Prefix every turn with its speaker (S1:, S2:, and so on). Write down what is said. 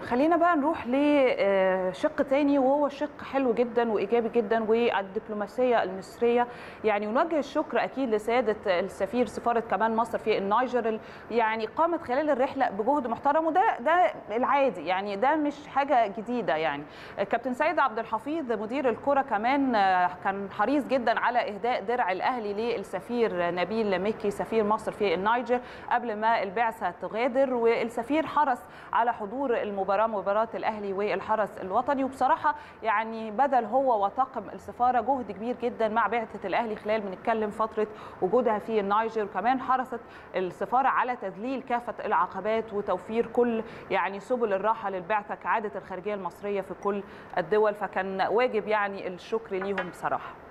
S1: خلينا بقى نروح لشق تاني وهو شق حلو جدا وايجابي جدا والدبلوماسيه المصريه يعني نوجه الشكر اكيد لسياده السفير سفاره كمان مصر في النيجر يعني قامت خلال الرحله بجهد محترم وده ده العادي يعني ده مش حاجه جديده يعني كابتن سيد عبد الحفيظ مدير الكره كمان كان حريص جدا على اهداء درع الاهلي للسفير نبيل مكي سفير مصر في النيجر قبل ما البعثه تغادر والسفير حرص على حضور المباراه مباراه الاهلي والحرس الوطني وبصراحه يعني بذل هو وطاقم السفاره جهد كبير جدا مع بعثه الاهلي خلال بنتكلم فتره وجودها في النيجر وكمان حرصت السفاره على تذليل كافه العقبات وتوفير كل يعني سبل الراحه للبعثه كعاده الخارجيه المصريه في كل الدول فكان واجب يعني الشكر ليهم بصراحه